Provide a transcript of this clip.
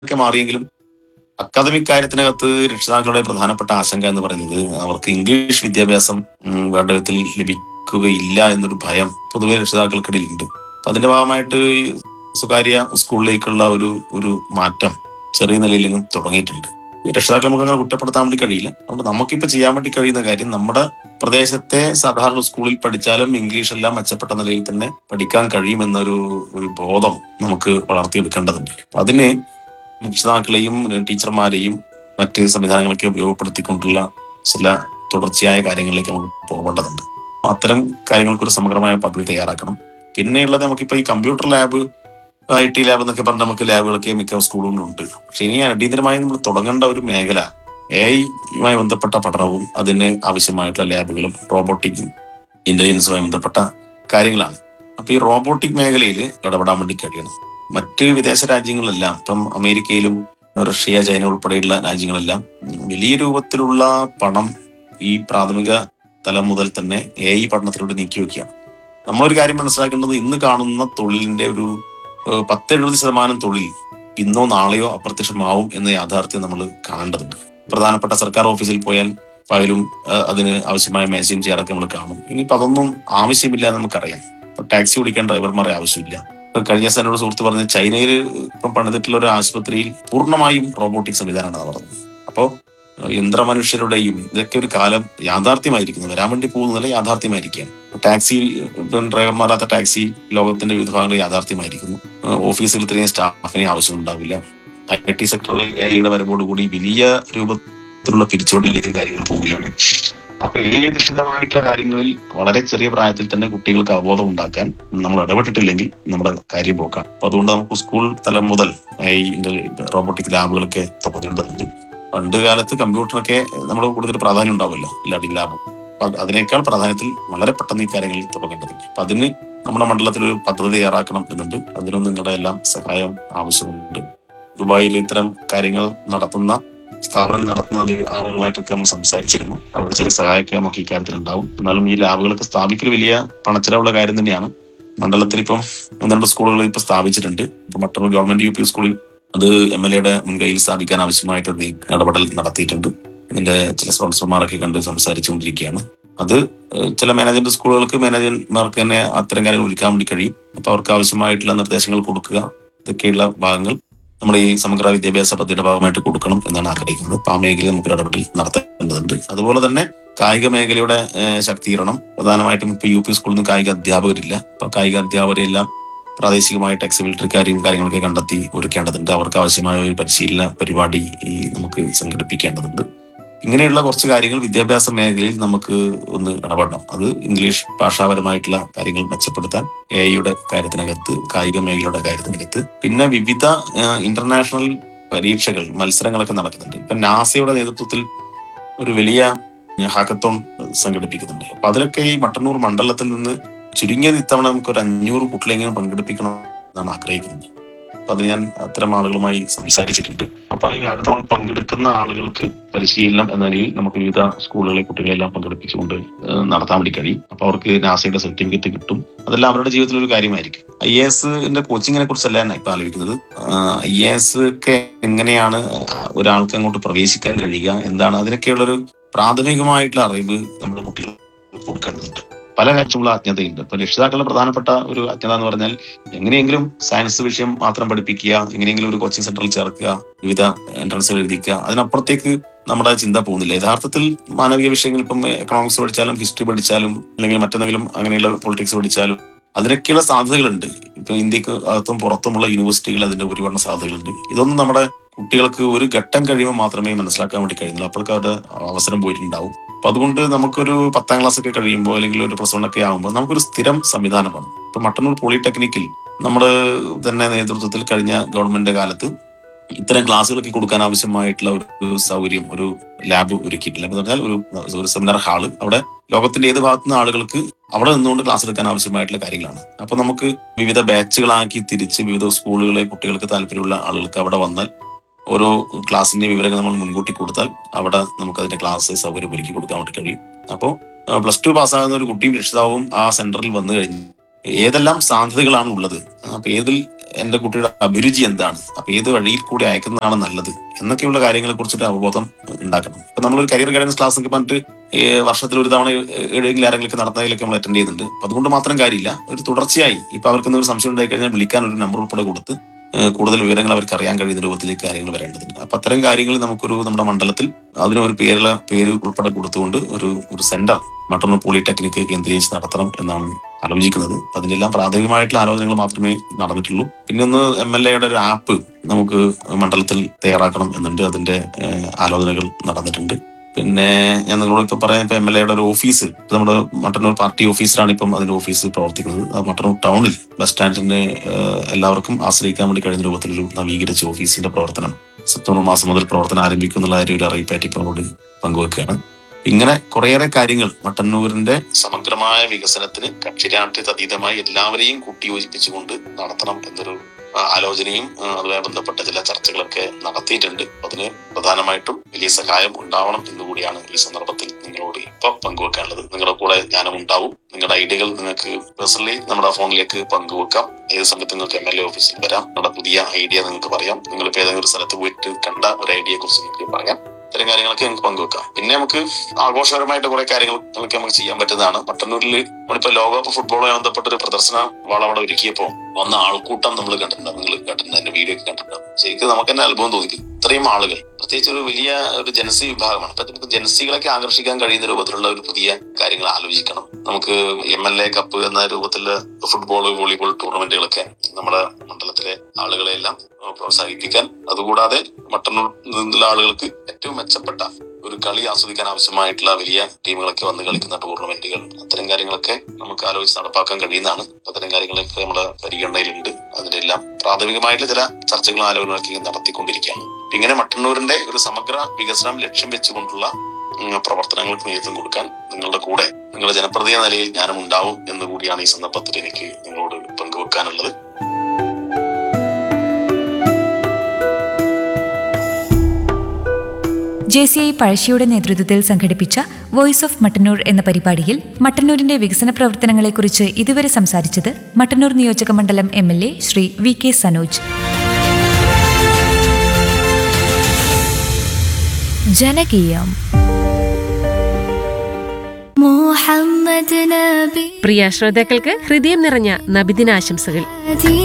ഒക്കെ മാറിയെങ്കിലും അക്കാദമിക് കാര്യത്തിനകത്ത് രക്ഷിതാക്കളുടെ പ്രധാനപ്പെട്ട ആശങ്ക എന്ന് പറയുന്നത് അവർക്ക് ഇംഗ്ലീഷ് വിദ്യാഭ്യാസം ഉം, വേണ്ട വിധത്തിൽ ലഭിക്കുകയില്ല എന്നൊരു ഭയം പൊതുവെ രക്ഷിതാക്കൾക്കിടയിൽ ഉണ്ട് അപ്പൊ അതിന്റെ ഭാഗമായിട്ട് ഈ സ്വകാര്യ സ്കൂളിലേക്കുള്ള ഒരു ഒരു മാറ്റം ചെറിയ നിലയിലെങ്കിലും തുടങ്ങിയിട്ടുണ്ട് ഈ രക്ഷിതാക്കളെ നമുക്ക് അങ്ങനെ കുറ്റപ്പെടുത്താൻ വേണ്ടി കഴിയില്ല അതുകൊണ്ട് നമുക്കിപ്പോ ചെയ്യാൻ വേണ്ടി കഴിയുന്ന കാര്യം നമ്മുടെ പ്രദേശത്തെ സാധാരണ സ്കൂളിൽ പഠിച്ചാലും ഇംഗ്ലീഷ് എല്ലാം മെച്ചപ്പെട്ട നിലയിൽ തന്നെ പഠിക്കാൻ കഴിയുമെന്നൊരു ഒരു ബോധം നമുക്ക് വളർത്തിയെടുക്കേണ്ടതുണ്ട് അപ്പൊ അതിന് രക്ഷിതാക്കളെയും ടീച്ചർമാരെയും മറ്റ് സംവിധാനങ്ങളൊക്കെ ഉപയോഗപ്പെടുത്തിക്കൊണ്ടുള്ള ചില തുടർച്ചയായ കാര്യങ്ങളിലേക്ക് നമുക്ക് പോകേണ്ടതുണ്ട് അത്തരം കാര്യങ്ങൾക്ക് ഒരു സമഗ്രമായ പദ്ധതി തയ്യാറാക്കണം പിന്നെയുള്ളത് നമുക്കിപ്പോ ഈ computer lab I T lab എന്നൊക്കെ പറഞ്ഞ് നമുക്ക് ലാബുകളൊക്കെ മിക്ക സ്കൂളുകളിലും ഉണ്ട് പക്ഷെ ഇനി അടിയന്തരമായി നമ്മൾ തുടങ്ങേണ്ട ഒരു മേഖല എ ഐയുമായി ബന്ധപ്പെട്ട പഠനവും അതിന് ആവശ്യമായിട്ടുള്ള ലാബുകളും റോബോട്ടിക്കും ഇന്റലിജൻസുമായി ബന്ധപ്പെട്ട കാര്യങ്ങളാണ് അപ്പൊ ഈ റോബോട്ടിക് മേഖലയിൽ ഇടപെടാൻ വേണ്ടി കഴിയണം മറ്റ് വിദേശ രാജ്യങ്ങളെല്ലാം ഇപ്പം അമേരിക്കയിലും റഷ്യ ചൈന ഉൾപ്പെടെയുള്ള രാജ്യങ്ങളെല്ലാം വലിയ രൂപത്തിലുള്ള പണം ഈ പ്രാഥമിക തലം മുതൽ തന്നെ എ ഐ പഠനത്തിലൂടെ നീക്കി വെക്കുകയാണ് നമ്മളൊരു കാര്യം മനസ്സിലാക്കേണ്ടത് ഇന്ന് കാണുന്ന തൊഴിലിന്റെ ഒരു ഏഹ്, പത്തെഴുപത് ശതമാനം തൊഴിൽ ഇന്നോ നാളെയോ അപ്രത്യക്ഷമാവും എന്ന യാഥാർത്ഥ്യം നമ്മൾ കാണേണ്ടതുണ്ട് പ്രധാനപ്പെട്ട സർക്കാർ ഓഫീസിൽ പോയാൽ ഫയലും ഏഹ്, അതിന് ആവശ്യമായ മേശയും ചെയറൊക്കെ നമ്മൾ കാണും ഇനിയിപ്പോ അതൊന്നും ആവശ്യമില്ല എന്ന് നമുക്കറിയാം ഇപ്പൊ ടാക്സി ഓടിക്കാൻ ഡ്രൈവർമാരെ ആവശ്യമില്ല ഇപ്പൊ കഴിഞ്ഞ ദിവസം എന്നോട് സുഹൃത്ത് പറഞ്ഞ് ചൈനയിൽ ഇപ്പം പണിതിട്ടുള്ള ഒരു ആശുപത്രിയിൽ പൂർണ്ണമായും റോബോട്ടിക് സംവിധാനമാണ് നടന്നത് അപ്പോ ഏഹ്, യന്ത്രമനുഷ്യരുടെയും ഇതൊക്കെ ഒരു കാലം യാഥാർത്ഥ്യമായിരിക്കുന്നു വരാൻ വേണ്ടി പോകുന്നതല്ല യാഥാർത്ഥ്യമായിരിക്കുകയാണ് ടാക്സി ഇപ്പം ഡ്രൈവർമാരാത്ത ടാക്സി ലോകത്തിന്റെ വിവിധ ഭാഗങ്ങളിൽ യാഥാർത്ഥ്യമായിരിക്കുന്നു ഏഹ്, ഓഫീസിൽ ഇത്രയും സ്റ്റാഫിനെ ആവശ്യമുണ്ടാവില്ല ഐ ടി സെക്ടറിൽ എയുടെ വരവോടുകൂടി വലിയ രൂപത്തിലുള്ള പിരിച്ചുകൊണ്ടിലേക്ക് കാര്യങ്ങൾ പോവുകയാണ് അപ്പൊ ഈ നിശ്ചിതമായിട്ടുള്ള കാര്യങ്ങളിൽ വളരെ ചെറിയ പ്രായത്തിൽ തന്നെ കുട്ടികൾക്ക് അവബോധം ഉണ്ടാക്കാൻ നമ്മൾ ഇടപെട്ടിട്ടില്ലെങ്കിൽ നമ്മുടെ കാര്യം പോക്കാം അപ്പൊ അതുകൊണ്ട് നമുക്ക് സ്കൂൾ തലം മുതൽ ഈ റോബോട്ടിക് ലാബുകളൊക്കെ തുടങ്ങേണ്ടതുണ്ട് പണ്ട് കാലത്ത് കമ്പ്യൂട്ടറൊക്കെ നമ്മൾ കൂടുതൽ പ്രാധാന്യം ഉണ്ടാവുമല്ലോ ലാബിംഗ് ലാബും അപ്പൊ അത് അതിനേക്കാൾ പ്രാധാന്യത്തിൽ വളരെ പെട്ടെന്ന് ഈ കാര്യങ്ങളിൽ തുടങ്ങേണ്ടതുണ്ട് അപ്പൊ അതിന് നമ്മുടെ മണ്ഡലത്തിൽ ഒരു പദ്ധതി തയ്യാറാക്കണം എന്നുണ്ട് അതിനും നിങ്ങളുടെ എല്ലാം സഹായം ആവശ്യമുണ്ട് ദുബായിൽ ഇത്തരം കാര്യങ്ങൾ നടത്തുന്ന സ്ഥാപനം നടത്തുന്ന ഒരു ആളുകളുമായിട്ടൊക്കെ നമ്മൾ സംസാരിച്ചിരുന്നു അവിടെ ചില സഹായമൊക്കെ നമുക്ക് ഇക്കാര്യത്തിൽ ഉണ്ടാവും എന്നാലും ഈ ലാബുകളൊക്കെ സ്ഥാപിക്കൽ വലിയ പണച്ചിലവുള്ള കാര്യം തന്നെയാണ് മണ്ഡലത്തിൽ ഇപ്പം ഒന്ന് രണ്ട് സ്കൂളുകൾ ഇപ്പൊ സ്ഥാപിച്ചിട്ടുണ്ട് ഇപ്പൊ മട്ടന്നൂർ ഗവൺമെന്റ് യു പി സ്കൂളിൽ അത് എം എൽ എയുടെ മുൻകൈയിൽ സ്ഥാപിക്കാൻ ആവശ്യമായിട്ട് നീ ഇടപെടൽ നടത്തിയിട്ടുണ്ട് ഇതിന്റെ ചില സ്പോൺസർമാരൊക്കെ കണ്ട് സംസാരിച്ചുകൊണ്ടിരിക്കുകയാണ് അത് ഏഹ്, ചില മാനേജ്മെന്റ് സ്കൂളുകൾക്ക് മാനേജർമാർക്ക് തന്നെ അത്തരം കാര്യങ്ങൾ വിളിക്കാൻ വേണ്ടി കഴിയും അപ്പൊ അവർക്ക് ആവശ്യമായിട്ടുള്ള നിർദ്ദേശങ്ങൾ കൊടുക്കുക ഇതൊക്കെയുള്ള ഭാഗങ്ങൾ നമ്മുടെ ഈ സമഗ്ര വിദ്യാഭ്യാസ പദ്ധതിയുടെ ഭാഗമായിട്ട് കൊടുക്കണം എന്നാണ് ആഗ്രഹിക്കുന്നത് അപ്പൊ ആ മേഖലയിൽ നമുക്ക് ഇടപെടൽ നടത്തേണ്ടതുണ്ട് അതുപോലെ തന്നെ കായിക മേഖലയുടെ ഏഹ്, ശാക്തീകരണം പ്രധാനമായിട്ടും ഇപ്പൊ യു പി സ്കൂളിൽ നിന്ന് കായിക അധ്യാപകരില്ല അപ്പൊ കായിക അധ്യാപകരെല്ലാം പ്രാദേശികമായിട്ട് എക്സിബിലിറ്ററിക്കാരെയും കാര്യങ്ങളൊക്കെ കണ്ടെത്തി ഒരുക്കേണ്ടതുണ്ട് അവർക്ക് ആവശ്യമായ ഒരു പരിശീലന പരിപാടി ഈ നമുക്ക് സംഘടിപ്പിക്കേണ്ടതുണ്ട് ഇങ്ങനെയുള്ള കുറച്ച് കാര്യങ്ങൾ വിദ്യാഭ്യാസ മേഖലയിൽ നമുക്ക് ഒന്ന് ഇടപെടണം അത് ഇംഗ്ലീഷ് ഭാഷാപരമായിട്ടുള്ള കാര്യങ്ങൾ മെച്ചപ്പെടുത്താൻ എ ഐയുടെ കാര്യത്തിനകത്ത് കായിക മേഖലയുടെ കാര്യത്തിനകത്ത് പിന്നെ വിവിധ ഇന്റർനാഷണൽ പരീക്ഷകൾ മത്സരങ്ങളൊക്കെ നടക്കുന്നുണ്ട് ഇപ്പൊ നാസയുടെ നേതൃത്വത്തിൽ ഒരു വലിയ ഹാക്കത്തോൺ സംഘടിപ്പിക്കുന്നുണ്ട് അപ്പൊ അതിലൊക്കെ ഈ മട്ടന്നൂർ മണ്ഡലത്തിൽ നിന്ന് ചുരുങ്ങിയത് ഇത്തവണ നമുക്ക് ഒരു അഞ്ഞൂറ് കുട്ടികളെങ്കിലും പങ്കെടുപ്പിക്കണം എന്നാണ് ആഗ്രഹിക്കുന്നത് അപ്പൊ അത് ഞാൻ അത്തരം ആളുകളുമായി സംസാരിച്ചിട്ടുണ്ട് അപ്പൊ ഈ അടുത്ത പങ്കെടുക്കുന്ന ആളുകൾക്ക് പരിശീലനം എന്ന നിലയിൽ നമുക്ക് വിവിധ സ്കൂളുകളിലെ കുട്ടികളെല്ലാം പങ്കെടുപ്പിച്ചുകൊണ്ട് ഏഹ് നടത്താൻ വേണ്ടി കഴിയും അപ്പൊ അവർക്ക് നാസയുടെ സർട്ടിഫിക്കറ്റ് കിട്ടും അതെല്ലാം അവരുടെ ജീവിതത്തിൽ ഒരു കാര്യമായിരിക്കും ഐ എ എസിന്റെ കോച്ചിങ്ങിനെ കുറിച്ചല്ല ഞാൻ ഇപ്പൊ ആലോചിക്കുന്നത് ഐ എ എസ് ഒക്കെ എങ്ങനെയാണ് ഒരാൾക്ക് അങ്ങോട്ട് പ്രവേശിക്കാൻ കഴിയുക എന്താണ് അതിനൊക്കെയുള്ള ഒരു പ്രാഥമികമായിട്ടുള്ള അറിവ് നമ്മുടെ കുട്ടികൾ കൊടുക്കേണ്ടതുണ്ട് പല കാര്യത്തിലുള്ള അജ്ഞതയുണ്ട് ഇപ്പൊ രക്ഷിതാക്കളുടെ പ്രധാനപ്പെട്ട ഒരു അജ്ഞത എന്ന് പറഞ്ഞാൽ എങ്ങനെയെങ്കിലും സയൻസ് വിഷയം മാത്രം പഠിപ്പിക്കുക എങ്ങനെയെങ്കിലും ഒരു കോച്ചിങ് സെന്ററിൽ ചേർക്കുക വിവിധ എൻട്രൻസുകൾ എഴുതിക്കുക അതിനപ്പുറത്തേക്ക് നമ്മുടെ ചിന്ത പോകുന്നില്ല യഥാർത്ഥത്തിൽ മാനവിക വിഷയങ്ങൾ ഇപ്പം എക്കണോമിക്സ് പഠിച്ചാലും ഹിസ്റ്ററി പഠിച്ചാലും അല്ലെങ്കിൽ മറ്റെന്തെങ്കിലും അങ്ങനെയുള്ള പൊളിറ്റിക്സ് പഠിച്ചാലും അതിനൊക്കെയുള്ള സാധ്യതകളുണ്ട് ഇപ്പൊ ഇന്ത്യക്ക് അകത്തും പുറത്തുമുള്ള യൂണിവേഴ്സിറ്റികൾ അതിന്റെ ഒരുപാട് സാധ്യതകളുണ്ട് ഇതൊന്നും നമ്മുടെ കുട്ടികൾക്ക് ഒരു ഘട്ടം കഴിയുമ്പോൾ മാത്രമേ മനസ്സിലാക്കാൻ വേണ്ടി കഴിയുന്നുള്ളൂ അപ്പോഴേക്കും അവരുടെ അവസരം പോയിട്ടുണ്ടാവും അപ്പൊ അതുകൊണ്ട് നമുക്കൊരു പത്താം ക്ലാസ് ഒക്കെ കഴിയുമ്പോൾ അല്ലെങ്കിൽ ഒരു പ്ലസ് വൺ ഒക്കെ ആകുമ്പോൾ നമുക്കൊരു സ്ഥിരം സംവിധാനമാണ് ഇപ്പൊ മട്ടന്നൂർ പോളിടെക്നിക്കിൽ നമ്മുടെ തന്നെ നേതൃത്വത്തിൽ കഴിഞ്ഞ ഗവൺമെന്റ് കാലത്ത് ഇത്തരം ക്ലാസ്സുകളൊക്കെ കൊടുക്കാൻ ആവശ്യമായിട്ടുള്ള ഒരു സൗകര്യം ഒരു ലാബ് ഒരുക്കിയിട്ടില്ല എന്ന് പറഞ്ഞാൽ ഒരു ഒരു സെമിനാർ ഹാള് അവിടെ ലോകത്തിന്റെ ഏത് ഭാഗത്തു നിന്ന് ആളുകൾക്ക് അവിടെ നിന്നുകൊണ്ട് ക്ലാസ് എടുക്കാൻ ആവശ്യമായിട്ടുള്ള കാര്യങ്ങളാണ് അപ്പൊ നമുക്ക് വിവിധ ബാച്ചുകളാക്കി തിരിച്ച് വിവിധ സ്കൂളുകളെ കുട്ടികൾക്ക് താല്പര്യമുള്ള ആളുകൾക്ക് അവിടെ വന്നാൽ ഓരോ ക്ലാസ്സിന്റെ വിവരങ്ങൾ നമ്മൾ മുൻകൂട്ടി കൊടുത്താൽ അവിടെ നമുക്ക് അതിന്റെ ക്ലാസ് സൗകര്യം ഒരുക്കി കൊടുക്കാൻ വേണ്ടി കഴിയും അപ്പോൾ പ്ലസ് ടു പാസ്സാകുന്ന ഒരു കുട്ടിയും രക്ഷിതാവും ആ സെന്ററിൽ വന്നു കഴിഞ്ഞു ഏതെല്ലാം സാധ്യതകളാണ് ഉള്ളത് അപ്പൊ ഏതിൽ എന്റെ കുട്ടിയുടെ അഭിരുചി എന്താണ് അപ്പൊ ഏത് വഴിയിൽ കൂടി അയക്കുന്നതാണ് നല്ലത് എന്നൊക്കെയുള്ള കാര്യങ്ങളെ കുറിച്ചിട്ട് അവബോധം ഉണ്ടാക്കണം ഇപ്പൊ നമ്മളൊരു കരിയർ ഗൈഡൻസ് ക്ലാസ് ഒക്കെ പറഞ്ഞിട്ട് ഈ വർഷത്തിൽ ഒരു തവണ എവിടെയെങ്കിലും ആരെങ്കിലും നടന്നതിലൊക്കെ നമ്മൾ അറ്റൻഡ് ചെയ്യുന്നുണ്ട് അപ്പൊ അതുകൊണ്ട് മാത്രം കാര്യമില്ല ഒരു തുടർച്ചയായി ഇപ്പൊ അവർക്ക് എന്തെങ്കിലും സംശയം ഉണ്ടായി കഴിഞ്ഞാൽ വിളിക്കാൻ ഒരു നമ്പർ ഉൾപ്പെടെ കൊടുത്ത് ഏഹ് കൂടുതൽ വിവരങ്ങൾ അവർക്ക് അറിയാൻ കഴിയുന്ന രൂപത്തിലേക്ക് കാര്യങ്ങൾ വരേണ്ടതുണ്ട് അപ്പൊ അത്തരം കാര്യങ്ങൾ നമുക്കൊരു നമ്മുടെ മണ്ഡലത്തിൽ അതിന് ഒരു പേരുള്ള പേര് ഉൾപ്പെടെ കൊടുത്തുകൊണ്ട് ഒരു ഒരു സെന്റർ മട്ടന്നൂർ പോളിടെക്നിക് കേന്ദ്രീകരിച്ച് നടത്തണം എന്നാണ് ആലോചിക്കുന്നത് അപ്പൊ അതിനെല്ലാം പ്രാഥമികമായിട്ടുള്ള ആലോചനകൾ മാത്രമേ നടന്നിട്ടുള്ളൂ പിന്നെ ഒന്ന് എം എൽ എയുടെ ഒരു ആപ്പ് നമുക്ക് മണ്ഡലത്തിൽ തയ്യാറാക്കണം എന്നുണ്ട് അതിന്റെ ഏഹ്, ആലോചനകൾ നടന്നിട്ടുണ്ട് പിന്നെ ഞാൻ നിങ്ങളോട് ഇപ്പൊ പറയാൻ ഇപ്പൊ എം എൽ എയുടെ ഒരു ഓഫീസ് ഇപ്പൊ നമ്മുടെ മട്ടന്നൂർ പാർട്ടി ഓഫീസിലാണ് ഇപ്പം അതിന്റെ ഓഫീസ് പ്രവർത്തിക്കുന്നത് അത് മട്ടന്നൂർ ടൗണിൽ ബസ് സ്റ്റാൻഡിന്റെ ഏഹ്, എല്ലാവർക്കും ആശ്രയിക്കാൻ വേണ്ടി കഴിയുന്ന രൂപത്തിലൊരു നവീകരിച്ച ഓഫീസിന്റെ പ്രവർത്തനം സെപ്റ്റംബർ മാസം മുതൽ പ്രവർത്തനം ആരംഭിക്കും എന്നുള്ള കാര്യം ഒരു അറിയിപ്പായിട്ട് ഇപ്പോൾ കൂടി പങ്കുവെക്കുകയാണ് ഇങ്ങനെ കുറേയേറെ കാര്യങ്ങൾ മട്ടന്നൂരിന്റെ സമഗ്രമായ വികസനത്തിന് കക്ഷിരാഷ്ട്രീയ അതീതമായി എല്ലാവരെയും കൂട്ടിയോജിപ്പിച്ചുകൊണ്ട് നടത്തണം എന്നൊരു ആ, ആലോചനയും ആ, അതുമായി ബന്ധപ്പെട്ട ചില ചർച്ചകളൊക്കെ നടത്തിയിട്ടുണ്ട് അതിന് പ്രധാനമായിട്ടും വലിയ സഹായം ഉണ്ടാവണം എന്നുകൂടിയാണ് ഈ സന്ദർഭത്തിൽ നിങ്ങളോട് ഇപ്പൊ പങ്കുവെക്കാനുള്ളത് നിങ്ങളുടെ കൂടെ ഞാനും ഉണ്ടാവും നിങ്ങളുടെ ഐഡിയകൾ നിങ്ങൾക്ക് പേഴ്സണലി നമ്മുടെ ഫോണിലേക്ക് പങ്കുവെക്കാം ഏത് സമയത്ത് നിങ്ങൾക്ക് എം എൽ എ ഓഫീസിൽ വരാം നിങ്ങളുടെ പുതിയ ഐഡിയ നിങ്ങൾക്ക് പറയാം നിങ്ങൾ ഇപ്പൊ ഏതെങ്കിലും ഒരു സ്ഥലത്ത് പോയിട്ട് കണ്ട ഒരു ഐഡിയയെ കുറിച്ച് നിങ്ങൾക്ക് പറയാം ഇത്തരം കാര്യങ്ങളൊക്കെ നമുക്ക് പങ്കുവെക്കാം പിന്നെ നമുക്ക് ആഘോഷപരമായിട്ട് കുറെ കാര്യങ്ങൾ നമുക്ക് നമുക്ക് ചെയ്യാൻ പറ്റുന്നതാണ് മട്ടന്നൂരിൽ നമ്മളിപ്പോ ലോകകപ്പ് ഫുട്ബോളുമായി ബന്ധപ്പെട്ട ഒരു പ്രദർശന വാൾ അവിടെ ഒരുക്കിയപ്പോ വന്ന ആൾക്കൂട്ടം നമ്മൾ കണ്ടിട്ടുണ്ടാവും നിങ്ങൾ കണ്ടിട്ടുണ്ട് എന്റെ വീഡിയോ ഒക്കെ കണ്ടിട്ടുണ്ടാവും ശരിക്കും നമുക്ക് തന്നെ അത്ഭുതം തോന്നിക്കും ഇത്രയും ആളുകൾ പ്രത്യേകിച്ച് ഒരു വലിയ ഒരു ജനസി വിഭാഗമാണ് അപ്പൊ നമുക്ക് ജനസികളൊക്കെ ആകർഷിക്കാൻ കഴിയുന്ന രൂപത്തിലുള്ള ഒരു പുതിയ കാര്യങ്ങൾ ആലോചിക്കണം നമുക്ക് എം എൽ എ കപ്പ് എന്ന രൂപത്തിലുള്ള ഫുട്ബോൾ വോളിബോൾ ടൂർണമെന്റുകളൊക്കെ നമ്മുടെ മണ്ഡലത്തിലെ ആളുകളെ എല്ലാം പ്രോത്സാഹിപ്പിക്കാൻ അതുകൂടാതെ മട്ടന്നൂർ നിന്നുള്ള ആളുകൾക്ക് ഏറ്റവും മെച്ചപ്പെട്ട ഒരു കളി ആസ്വദിക്കാൻ ആവശ്യമായിട്ടുള്ള വലിയ ടീമുകളൊക്കെ വന്ന് കളിക്കുന്ന ടൂർണമെന്റുകൾ അത്തരം കാര്യങ്ങളൊക്കെ നമുക്ക് ആലോചിച്ച് നടപ്പാക്കാൻ കഴിയുന്നതാണ് അത്തരം കാര്യങ്ങളൊക്കെ നമ്മുടെ പരിഗണനയിലുണ്ട് അതിന്റെ എല്ലാം പ്രാഥമികമായിട്ടുള്ള ചില ചർച്ചകളും ആലോചനകളൊക്കെ ഇങ്ങനെ നടത്തിക്കൊണ്ടിരിക്കുകയാണ് ഇങ്ങനെ മട്ടന്നൂരിന്റെ ഒരു സമഗ്ര വികസനം ലക്ഷ്യം വെച്ചുകൊണ്ടുള്ള ഉം, പ്രവർത്തനങ്ങൾക്ക് നേതൃത്വം കൊടുക്കാൻ നിങ്ങളുടെ കൂടെ നിങ്ങളുടെ ജനപ്രതിനിധി എന്ന നിലയിൽ ഞാനും ഉണ്ടാവും എന്ന് കൂടിയാണ് ഈ സന്ദർഭത്തിൽ എനിക്ക് നിങ്ങളോട് പങ്കുവെക്കാനുള്ളത് ജെ സി ഐ പഴശ്ശിയുടെ നേതൃത്വത്തിൽ സംഘടിപ്പിച്ച വോയിസ് ഓഫ് മട്ടന്നൂർ എന്ന പരിപാടിയിൽ മട്ടന്നൂരിന്റെ വികസന പ്രവർത്തനങ്ങളെക്കുറിച്ച് ഇതുവരെ സംസാരിച്ചത് മട്ടന്നൂർ നിയോജക മണ്ഡലം M L A Shri V K Sanoj ജനകീയം മുഹമ്മദ് നബി പ്രിയ ശ്രോതാക്കൾക്ക് ഹൃദയം നിറഞ്ഞ നബിദിനാശംസകൾ